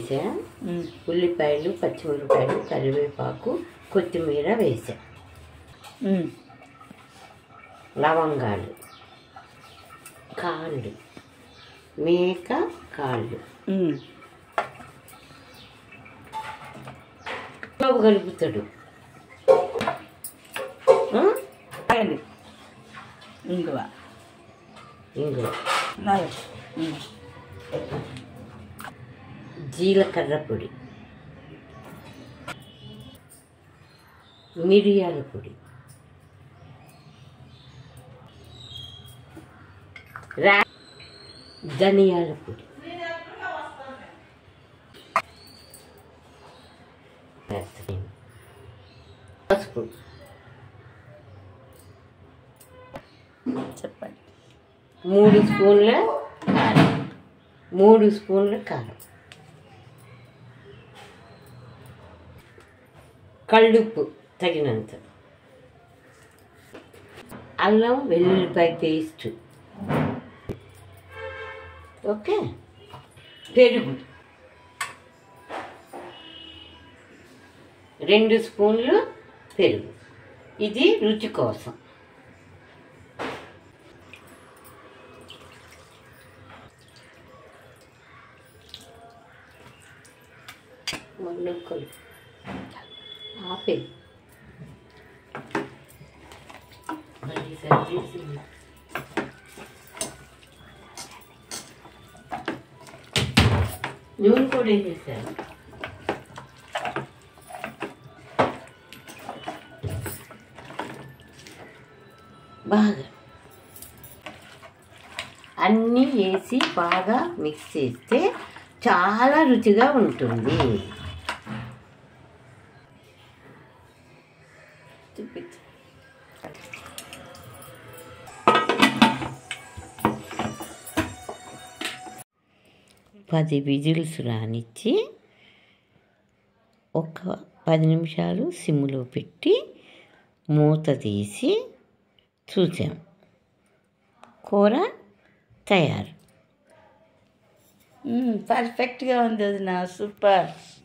వేసా ఉమ్, ఉల్లిపాయలు పచ్చిమిరపకాయలు కరివేపాకు కొత్తిమీర వేసా ఉమ్, లవంగాలు కాళ్ళు మేక కాళ్ళు ఉమ్. బాబు కలుపుతాడు ఆ? ఆగండి ఇంగువ ఇందులో నాలుగు. ఉమ్, జీలకర్ర పొడి మిరియాల పొడి రా ధనియాల పొడి పసుపు చెప్పండి మూడు స్పూన్ల కారం మూడు స్పూన్ల కారం కళ్ళుప్పు తగినంత అల్లం వెల్లుల్లిపాయ పేస్ట్ ఓకే పెరుగు రెండు స్పూన్లు పెరుగు ఇది రుచి కోసం మళ్ళీ కలుపు ఆపే మళ్ళీ సరిచేసి నూనె కూడా వేసేసాను బాగా అన్నీ వేసి బాగా మిక్స్ చేస్తే చాలా రుచిగా ఉంటుంది చూపించు పది విజిల్స్ రానిచ్చి ఒక పది నిమిషాలు సిమ్లో పెట్టి మూత తీసి చూసాం కూర తయారు ఉమ్, పర్ఫెక్ట్గా ఉంది అది నా సూపర్